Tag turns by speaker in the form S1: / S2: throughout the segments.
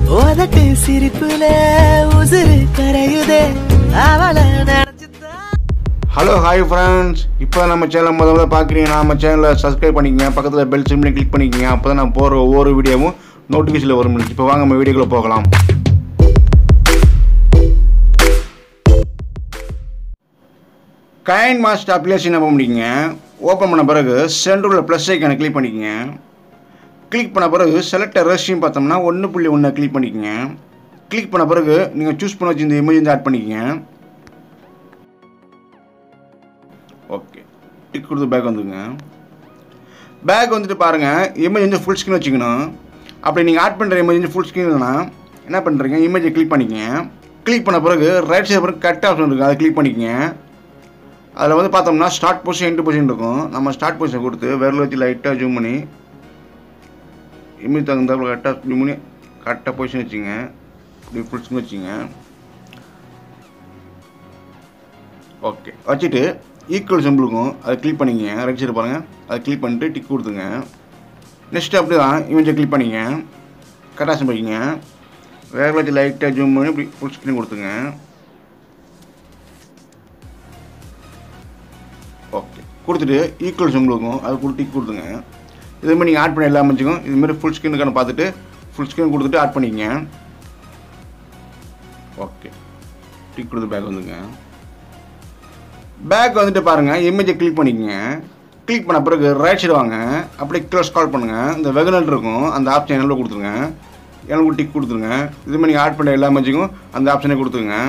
S1: உதட்டு சிரிப்புல உசுறு கரையுதே அவளை நினைச்சுதான்
S2: ஹலோ ஹாய் ஃப்ரெண்ட்ஸ் இப்போ நம்ம சேனல் முத முதல்ல பார்க்குறீங்க நம்ம சேனலை சப்ஸ்கிரைப் பண்ணிக்கங்க பக்கத்தில் பெல் சிம்னி கிளிக் பண்ணிக்கங்க அப்போ தான் நான் போகிற ஒவ்வொரு வீடியோவும் நோட்டிஃபிகேஷனில் வரும் இப்போ வாங்க நம்ம வீடியோக்குள்ளே போகலாம் கைன் மாஸ்டர் அப்ளிகேஷன் என்ன பண்ணிக்கங்க ஓப்பன் பண்ண பிறகு சென்டரில் ப்ளஸ் ஐக்கானை கிளிக் பண்ணிக்கங்க கிளிக் பண்ண பிறகு செலக்ட் ரெஸ்டியும் பார்த்தோம்னா ஒன்று புள்ளி ஒன்று கிளிக் பண்ணிக்கங்க கிளிக் பண்ண பிறகு நீங்கள் சூஸ் பண்ண வச்சு இந்த இமேஜ் வந்து ஆட் பண்ணிக்கங்க ஓகே டிக் கொடுத்து பேக் வந்துங்க பேக் வந்துட்டு பாருங்கள் இமேஜ் வந்து ஃபுல் ஸ்க்ரீன் வச்சுக்கணும் அப்படி நீங்கள் ஆட் பண்ணுற இமேஜ் வந்து ஃபுல் ஸ்க்ரீன்னா என்ன பண்ணுறீங்க இமேஜை கிளிக் பண்ணிக்கங்க கிளிக் பண்ண பிறகு ரைட் சைடு பிறகு கட் ஆப்ஷன் இருக்குது அதை கிளிக் பண்ணிக்கங்க அதில் வந்து பார்த்தோம்னா ஸ்டார்ட் பொசிஷன் எண்டு பொசிஷன் இருக்கும் நம்ம ஸ்டார்ட் பொசிஷன் கொடுத்து விரல் வச்சு லைட்டாக ஜூம் பண்ணி இமேஜ் தகுந்தாப்புல கரெக்டாக ஜூம் பண்ணி கரெக்டாக பொசிஷன் வச்சுங்க இப்படி ஃபுல் ஸ்க்ரீன் வச்சுங்க ஓகே வச்சுட்டு ஈக்குவல் சிம்பிள் இருக்கும் அதை கிளிக் பண்ணிங்க ரைட் சைடு பாருங்கள் அதை கிளிக் பண்ணிட்டு டிக் கொடுத்துங்க நெக்ஸ்ட் அப்படி தான் இமேஜை கிளிக் பண்ணிங்க கரெக்டாக சிம்பிளிங்க வேக வச்சு லைட்டாக ஜூம் பண்ணி இப்படி ஃபுல் ஸ்க்ரீன் கொடுத்துங்க ஓகே கொடுத்துட்டு ஈக்குவல் சிம்பிள் இருக்கும் அது கொடுத்து டிக் கொடுத்துங்க இதுமாதிரி நீங்கள் ஆட் பண்ண எல்லா அமைச்சுக்கும் இதுமாரி ஃபுல் ஸ்க்ரீனுக்கான பார்த்துட்டு ஃபுல் ஸ்க்ரீன் கொடுத்துட்டு ஆட் பண்ணிக்கங்க ஓகே டிக் கொடுத்து பேக் வந்துங்க பேக் வந்துட்டு பாருங்கள் இமேஜை கிளிக் பண்ணிக்கங்க கிளிக் பண்ண பிறகு ரைட் சைடு வாங்க அப்படியே கீழே ஸ்கால் பண்ணுங்கள் இந்த வெகுனல் இருக்கும் அந்த ஆப்ஷன் என்னில் கொடுத்துருங்க எனக்கு டிக் கொடுத்துருங்க இது மாதிரி நீங்கள் ஆட் பண்ண எல்லா இமேஜுக்கும் அந்த ஆப்ஷனே கொடுத்துருங்க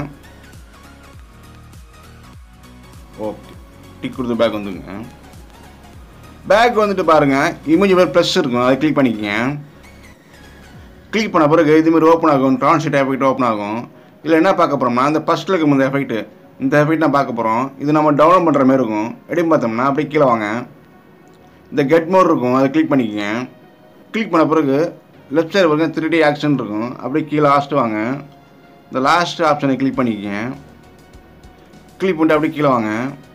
S2: ஓகே டிக் கொடுத்து பேக் வந்துங்க பேக் வந்துட்டு பாருங்கள் இமேஜ் மாதிரி ப்ளஸ் இருக்கும் அதை கிளிக் பண்ணிக்கங்க கிளிக் பண்ண பிறகு இதுமாரி ஓப்பன் ஆகும் ட்ரான்ஸ்லேட் எஃபெக்ட் ஓப்பன் ஆகும் இதில் என்ன பார்க்க போகிறோம்னா அந்த ஃபஸ்ட்டில் இருக்கும் இந்த எஃபெக்ட் இந்த எஃபெக்ட் நான் பார்க்க போகிறோம் இது நம்ம டவுன்லோட் பண்ணுற மாதிரி இருக்கும் எப்படின்னு பார்த்தோம்னா அப்படியே கீழே வாங்க இந்த கெட் மோர் இருக்கும் அதை கிளிக் பண்ணிக்கங்க கிளிக் பண்ண பிறகு லெஃப்ட் சைடு பாருங்க த்ரீ டி ஆக்ஷன் இருக்கும் அப்படியே கீழே லாஸ்ட் வாங்க இந்த லாஸ்ட் ஆப்ஷனை கிளிக் பண்ணிக்கங்க கிளிக் பண்ணிட்டு அப்படியே கீழே வாங்க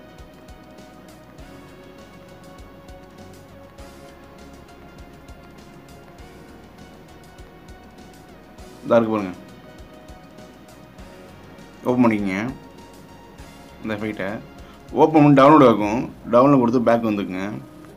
S2: இதாக இருக்கு பாருங்க ஓப்பன் பண்ணிக்கங்க இந்த எஃபெக்டை ஓப்பன் பண்ணி டவுன்லோட் ஆகும் டவுன்லோட் கொடுத்து பேக் வந்துக்குங்க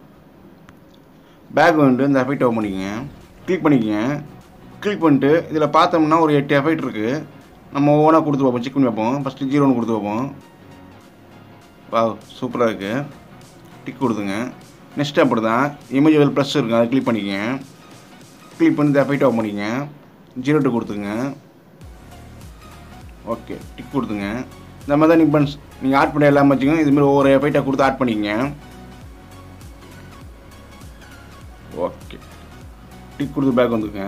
S2: பேக் வந்துட்டு இந்த எஃபெக்ட் ஓப்பன் பண்ணிக்கங்க கிளிக் பண்ணிக்கங்க கிளிக் பண்ணிட்டு இதில் பார்த்தோம்னா ஒரு எட்டு எஃபெக்ட் இருக்குது நம்ம ஒவ்வொன்றா கொடுத்து பார்ப்போம் செக் பண்ணி பார்ப்போம் ஃபஸ்ட்டு ஜீரோன்னு கொடுத்து பார்ப்போம் வா சூப்பராக இருக்குது டிக் கொடுத்துங்க நெக்ஸ்ட் அப்படி தான் இமேஜ் வெல் ப்ளஸ் இருக்குது அதை கிளிக் பண்ணிக்கங்க கிளிக் பண்ணி இந்த எஃபெக்ட் ஓப்பன் பண்ணிக்கங்க ஜீரோ டூ கொடுத்துங்க ஓகே டிக் கொடுத்துங்க இந்த மாதிரி தான் நீங்கள் நீங்கள் ஆட் பண்ண எல்லாமே வச்சுக்கோங்க இதுமாரி ஒவ்வொரு எஃபெக்டாக கொடுத்து ஆட் பண்ணிக்கங்க ஓகே டிக் கொடுத்து பேக் வந்துருங்க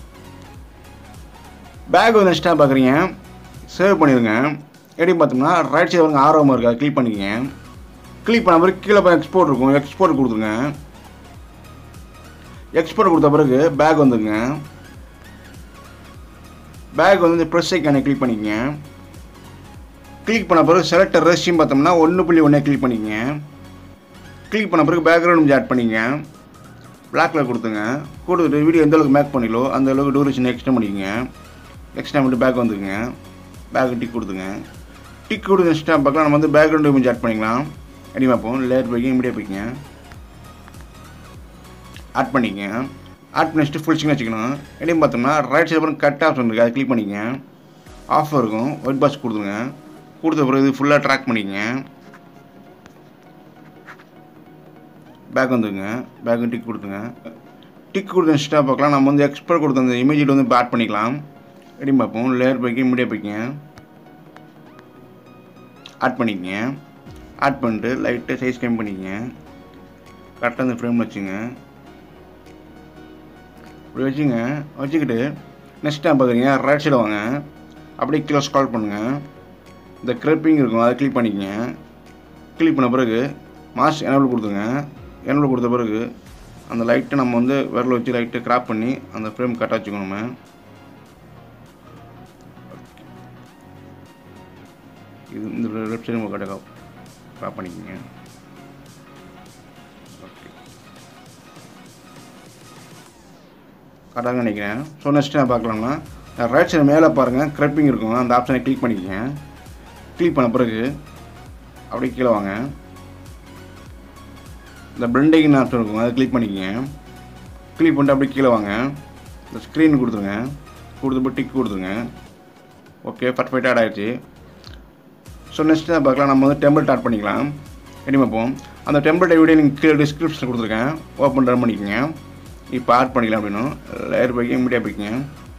S2: பேக் வந்து நெக்ஸ்ட்டாக பார்க்குறீங்க சேவ் பண்ணிடுங்க எப்படி பார்த்தோம்னா ரைட் சைடு வந்து ஆர்வமாக இருக்குது அதை கிளிக் பண்ணிக்கங்க கிளிக் பண்ண பிறகு கீழே எக்ஸ்போர்ட் இருக்கும் எக்ஸ்போர்ட் கொடுத்துருங்க எக்ஸ்போர்ட் கொடுத்த பிறகு பேக் வந்துருங்க பேக் வந்து ப்ரெஸ் ஐக்கானை கிளிக் பண்ணிக்கங்க கிளிக் பண்ண பிறகு செலக்டர் ரெஸ்டியும் பார்த்தோம்னா ஒன்று புள்ளி ஒன்றே கிளிக் பண்ணிக்கங்க கிளிக் பண்ண பிறகு பேக்ரவுண்ட் ஆட் பண்ணிக்கங்க பிளாக்ல கொடுத்துங்க கொடுத்துட்டு வீடியோ எந்த அளவுக்கு மேக் பண்ணிலோ அந்த அளவுக்கு டூரேஷன் எக்ஸ்டெண்ட் பண்ணிக்கங்க எக்ஸ்டெண்ட் பண்ணிட்டு பேக் வந்துக்குங்க பேக் டிக் கொடுத்துங்க டிக் கொடுத்து நெக்ஸ்ட் பார்க்கலாம் நம்ம வந்து பேக்ரவுண்ட் இமேஜ் ஆட் பண்ணிக்கலாம் அடி பார்ப்போம் லேயர் போய்க்கு இமீடியாக போய்க்குங்க ஆட் பண்ணிக்கங்க ஆட் பண்ணிட்டு ஃபுல் ஸ்க்ரீன் வச்சுக்கணும் எப்படின்னு பார்த்தோம்னா ரைட் சைடு அப்புறம் கட் ஆப்ஷன் இருக்குது அதை கிளிக் பண்ணிக்கங்க ஆஃப் இருக்கும் ஒயிட் பாக்ஸ் கொடுத்துருங்க கொடுத்த பிறகு இது ஃபுல்லாக ட்ராக் பண்ணிக்கங்க பேக் வந்துங்க பேக்கு டிக் கொடுத்துங்க டிக் கொடுத்த இன்ஸ்டா பார்க்கலாம் நம்ம வந்து எக்ஸ்போர்ட் கொடுத்த அந்த இமேஜில் வந்து இப்போ ஆட் பண்ணிக்கலாம் எப்படி பார்ப்போம் லேயர் போய்க்கு இமீடியாக போய்க்குங்க ஆட் பண்ணிக்கங்க ஆட் பண்ணிட்டு லைட்டாக சைஸ் கம்மி பண்ணிக்கங்க கரெக்டாக அந்த ஃப்ரேம் வச்சுங்க இப்படி வச்சுங்க வச்சுக்கிட்டு நெக்ஸ்ட் டைம் பார்க்குறீங்க ரைட் சைடு வாங்க அப்படியே கீழே ஸ்கால் பண்ணுங்கள் இந்த க்ரெப்பிங் இருக்கும் அதை கிளிக் பண்ணிக்கங்க கிளிக் பண்ண பிறகு மாஸ் எனபிள் கொடுத்துங்க எனபிள் கொடுத்த பிறகு அந்த லைட்டை நம்ம வந்து விரல வச்சு லைட்டை கிராப் பண்ணி அந்த ஃப்ரேம் கரெக்டாக வச்சுக்கணும் நம்ம இது இந்த லெஃப்ட் சைடு நம்ம கரெக்டாக கிராப் பண்ணிக்கோங்க ஓகே கரெக்டாக நினைக்கிறேன் ஸோ நெக்ஸ்ட் நான் பார்க்கலாம்னா ரைட் சைடு மேலே பாருங்கள் க்ரப்பிங் இருக்கும் அந்த ஆப்ஷனை கிளிக் பண்ணிக்கங்க கிளிக் பண்ண பிறகு அப்படியே கீழே வாங்க இந்த பிரெண்டிங் ஆப்ஷன் இருக்கும் அதை கிளிக் பண்ணிக்கங்க கிளிக் பண்ணிட்டு அப்படியே கீழே வாங்க இந்த ஸ்க்ரீன் கொடுத்துருங்க கொடுத்து டிக் கொடுத்துருங்க ஓகே பர்ஃபெக்டாக ஆட் ஆயிடுச்சு ஸோ நெக்ஸ்ட் தான் பார்க்கலாம் நம்ம வந்து டெம்பிள் ஆட் பண்ணிக்கலாம் ரெடி பார்ப்போம் அந்த டெம்பிள் வீடியோ நீங்கள் கீழே டிஸ்கிரிப்ஷன் கொடுத்துருக்கேன் ஓப்பன் ரன் பண்ணிக்கோங்க இப்போ ஆட் பண்ணிக்கலாம் அப்படின்னு லேயர் போய்க்கு மீடியா போய்க்குங்க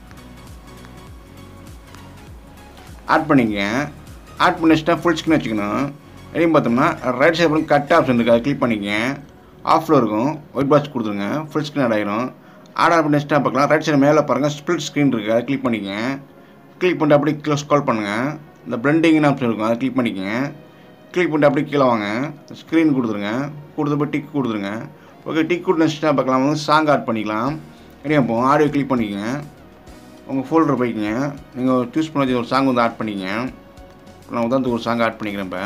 S2: ஆட் பண்ணிக்கங்க ஆட் பண்ணி வச்சுட்டா ஃபுல் ஸ்க்ரீன் வச்சுக்கணும் எப்படின்னு பார்த்தோம்னா ரைட் சைடு கட் ஆப்ஷன் இருக்குது அதை கிளிக் பண்ணிக்கங்க ஆஃபில் இருக்கும் ஒயிட் பாக்ஸ் கொடுத்துருங்க ஃபுல் ஸ்க்ரீன் ஆட் ஆயிரும் ஆட் ஆட் பண்ணி வச்சுட்டா பார்க்கலாம் ரைட் சைடு மேலே பாருங்கள் ஸ்பிளிட் ஸ்க்ரீன் இருக்குது அதை கிளிக் பண்ணிக்கங்க கிளிக் பண்ணிட்டு அப்படியே கீழே ஸ்கால் பண்ணுங்கள் இந்த பிளண்டிங்னு ஆப்ஷன் இருக்கும் அதை கிளிக் பண்ணிக்கங்க கிளிக் பண்ணிட்டு அப்படியே கீழே வாங்க ஸ்க்ரீன் கொடுத்துருங்க கொடுத்து போய் டிக் கொடுத்துருங்க ஓகே டிக் கொடுத்து வச்சுட்டா பார்க்கலாம் வந்து சாங் ஆட் பண்ணிக்கலாம் ரெடியாக போவோம் ஆடியோ கிளிக் பண்ணிக்கங்க உங்கள் ஃபோல்டர் போய்க்கிங்க நீங்கள் சூஸ் பண்ண ஒரு சாங் வந்து ஆட் பண்ணிக்கங்க நான் உதாரணத்துக்கு ஒரு சாங் ஆட் பண்ணிக்கிறேன் இப்போ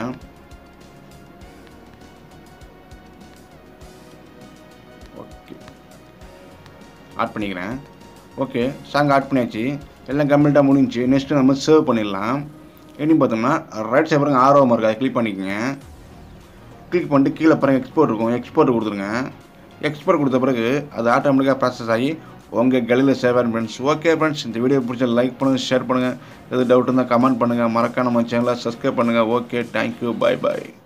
S2: ஓகே ஆட் பண்ணிக்கிறேன் ஓகே சாங் ஆட் பண்ணியாச்சு எல்லாம் கம்ப்ளீட்டாக முடிஞ்சுச்சு நெக்ஸ்ட்டு நம்ம சேவ் பண்ணிடலாம் எப்படின்னு பார்த்தோம்னா ரைட் சைடு பாருங்க ஆர்வம் இருக்குது அதை கிளிக் பண்ணிக்கங்க கிளிக் பண்ணிட்டு கீழே பாருங்க எக்ஸ்போர்ட் இருக்கும் எக்ஸ்போர்ட் கொடுத்துருங்க எக்ஸ்போர்ட் கொடுத்த பிறகு அது ஆட்டோமேட்டிக்காக ப்ராசஸ் ஆகி உங்கள் கலியில் சேவ் ஆகும் ஃப்ரெண்ட்ஸ் ஓகே ஃப்ரெண்ட்ஸ் இந்த வீடியோ பிடிச்சா லைக் பண்ணுங்கள் ஷேர் பண்ணுங்கள் எது டவுட் இருந்தால் கமெண்ட் பண்ணுங்கள் மறக்காம நம்ம சேனலை சப்ஸ்கிரைப் பண்ணுங்கள் ஓகே தேங்க்யூ பாய் பாய்